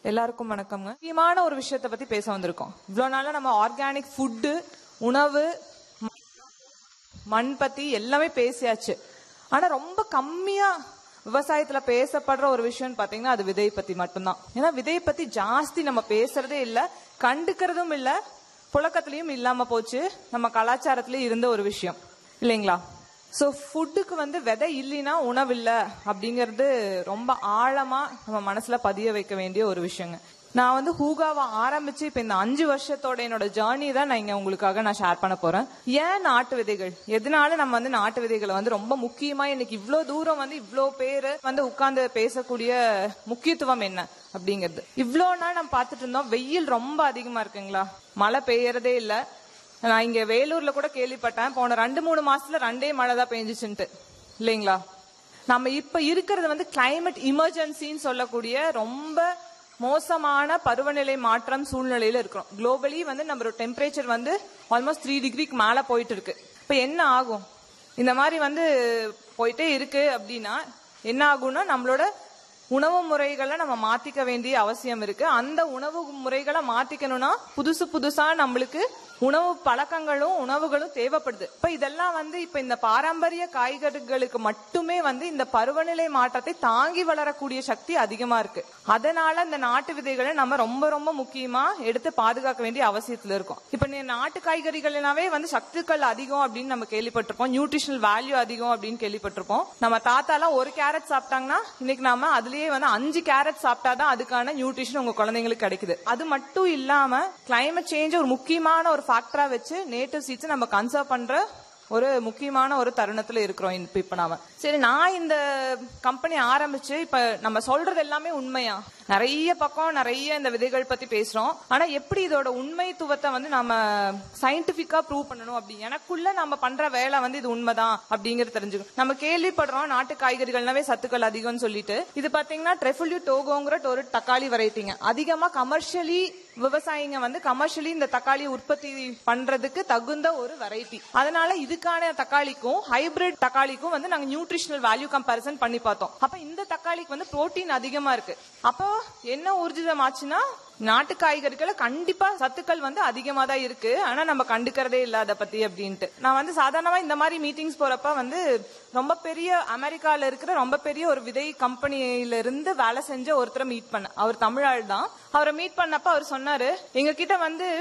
எல்லாருக்கும் வணக்கம்ங்க முக்கியமான ஒரு விஷயத்தை பத்தி பேச வந்திருக்கோம் இவ்வளவு நாளா நம்ம ஆர்கானிக் ஃபுட்டு உணவு ம- மண் பத்தி எல்லாமே பேசியாச்சு ஆனா ரொம்ப கம்மியா விவசாயத்துல பேசப்படுற ஒரு விஷயம்னு பாத்தீங்கன்னா அது விதை பத்தி மட்டும்தான் ஏன்னா விதை பத்தி ஜாஸ்தி நம்ம பேசுறதே இல்ல கண்டுக்கிறதும் இல்ல புழக்கத்திலயும் இல்லாம போச்சு நம்ம கலாச்சாரத்திலயும் இருந்த ஒரு விஷயம் இல்லைங்களா சோ ஃபுட்டுக்கு வந்து விதை இல்லைன்னா உணவு இல்ல அப்படிங்கிறது ரொம்ப ஆழமா நம்ம மனசுல பதிய வைக்க வேண்டிய ஒரு விஷயங்க நான் வந்து ஹூகாவை ஆரம்பிச்சு இப்ப இந்த அஞ்சு வருஷத்தோட என்னோட ஜேர்னி தான் நான் இங்க உங்களுக்காக நான் ஷேர் பண்ண போறேன் ஏன் நாட்டு விதைகள் எதனால நம்ம வந்து நாட்டு விதைகளை வந்து ரொம்ப முக்கியமா இன்னைக்கு இவ்ளோ தூரம் வந்து இவ்ளோ பேரு வந்து உட்கார்ந்து பேசக்கூடிய முக்கியத்துவம் என்ன அப்படிங்கிறது இவ்ளோ நாள் நம்ம பார்த்துட்டு இருந்தோம் வெயில் ரொம்ப அதிகமா இருக்குங்களா மழை பெய்யறதே இல்ல நான் இங்க வேலூர்ல கூட கேள்விப்பட்டேன் போன ரெண்டு மூணு மாசத்துல ரெண்டே மழை தான் பெஞ்சிச்சுன்ட்டு இல்லைங்களா நம்ம இப்ப இருக்கிறது வந்து கிளைமேட் இமர்ஜென்சின்னு சொல்லக்கூடிய ரொம்ப மோசமான பருவநிலை மாற்றம் சூழ்நிலையில இருக்கிறோம் குளோபலி வந்து நம்ம டெம்பரேச்சர் வந்து ஆல்மோஸ்ட் த்ரீ டிகிரிக்கு மேல போயிட்டு இருக்கு இப்ப என்ன ஆகும் இந்த மாதிரி வந்து போயிட்டே இருக்கு அப்படின்னா என்ன ஆகும்னா நம்மளோட உணவு முறைகளை நம்ம மாத்திக்க வேண்டிய அவசியம் இருக்கு அந்த உணவு முறைகளை மாத்திக்கணும்னா புதுசு புதுசா நம்மளுக்கு உணவு பழக்கங்களும் உணவுகளும் தேவைப்படுது இப்ப இதெல்லாம் வந்து இப்ப இந்த பாரம்பரிய காய்கறிகளுக்கு மட்டுமே வந்து இந்த பருவநிலை மாற்றத்தை தாங்கி வளரக்கூடிய சக்தி அதிகமா இருக்கு அதனால இந்த நாட்டு விதைகளை நம்ம ரொம்ப ரொம்ப முக்கியமா எடுத்து பாதுகாக்க வேண்டிய அவசியத்துல இருக்கும் இப்ப நீ நாட்டு காய்கறிகள்னாவே வந்து சத்துக்கள் அதிகம் அப்படின்னு நம்ம கேள்விப்பட்டிருப்போம் நியூட்ரிஷனல் வேல்யூ அதிகம் அப்படின்னு கேள்விப்பட்டிருப்போம் நம்ம தாத்தாலாம் ஒரு கேரட் சாப்பிட்டாங்கன்னா இன்னைக்கு நாம அதுலயே வந்து அஞ்சு கேரட் சாப்பிட்டாதான் அதுக்கான நியூட்ரிஷன் உங்க குழந்தைங்களுக்கு கிடைக்குது அது மட்டும் இல்லாம கிளைமேட் சேஞ்ச் ஒரு முக்கியமான ஒரு ஃபேக்டரா வச்சு நேட்டிவ் சீட்ஸ் நம்ம கன்சர்வ் பண்ற ஒரு முக்கியமான ஒரு தருணத்துல இருக்கிறோம் இப்ப இப்ப நாம சரி நான் இந்த கம்பெனி ஆரம்பிச்சு இப்ப நம்ம சொல்றது எல்லாமே உண்மையா நிறைய பக்கம் நிறைய இந்த விதைகள் பத்தி பேசுறோம் ஆனா எப்படி இதோட உண்மைத்துவத்தை வந்து நம்ம சயின்டிபிக்கா ப்ரூவ் பண்ணணும் அப்படி எனக்குள்ள நம்ம பண்ற வேலை வந்து இது உண்மைதான் அப்படிங்கறது தெரிஞ்சுக்கணும் நம்ம கேள்விப்படுறோம் நாட்டு காய்கறிகள்னாவே சத்துக்கள் அதிகம்னு சொல்லிட்டு இது பாத்தீங்கன்னா ட்ரெஃபல்யூ டோகோங்கிற ஒரு தக்காளி வெரைட்டிங்க அதிகமா கமர்ஷியலி விவசாயிங்க வந்து கமர்ஷியலி இந்த தக்காளி உற்பத்தி பண்றதுக்கு தகுந்த ஒரு வெரைட்டி அதனால இதுக்கான தக்காளிக்கும் ஹைபிரிட் தக்காளிக்கும் வந்து நாங்க நியூட்ரிஷனல் வேல்யூ கம்பேரிசன் பண்ணி பார்த்தோம் அப்ப இந்த தக்காளிக்கு வந்து புரோட்டீன் அதிகமா இருக்கு அப்போ என்ன ஊர்ஜிதமாச்சுன்னா நாட்டு காய்கறிகளை கண்டிப்பா சத்துக்கள் வந்து அதிகமா தான் இருக்கு ஆனா நம்ம கண்டுக்கிறதே இல்ல அதை பத்தி அப்படின்ட்டு நான் வந்து சாதாரணமா இந்த மாதிரி மீட்டிங்ஸ் போறப்ப வந்து ரொம்ப பெரிய அமெரிக்கால இருக்கிற ரொம்ப பெரிய ஒரு விதை கம்பெனியில இருந்து வேலை செஞ்ச ஒருத்தரை மீட் பண்ண அவர் தமிழாள் தான் அவரை மீட் பண்ணப்ப அவர் சொன்னாரு எங்க கிட்ட வந்து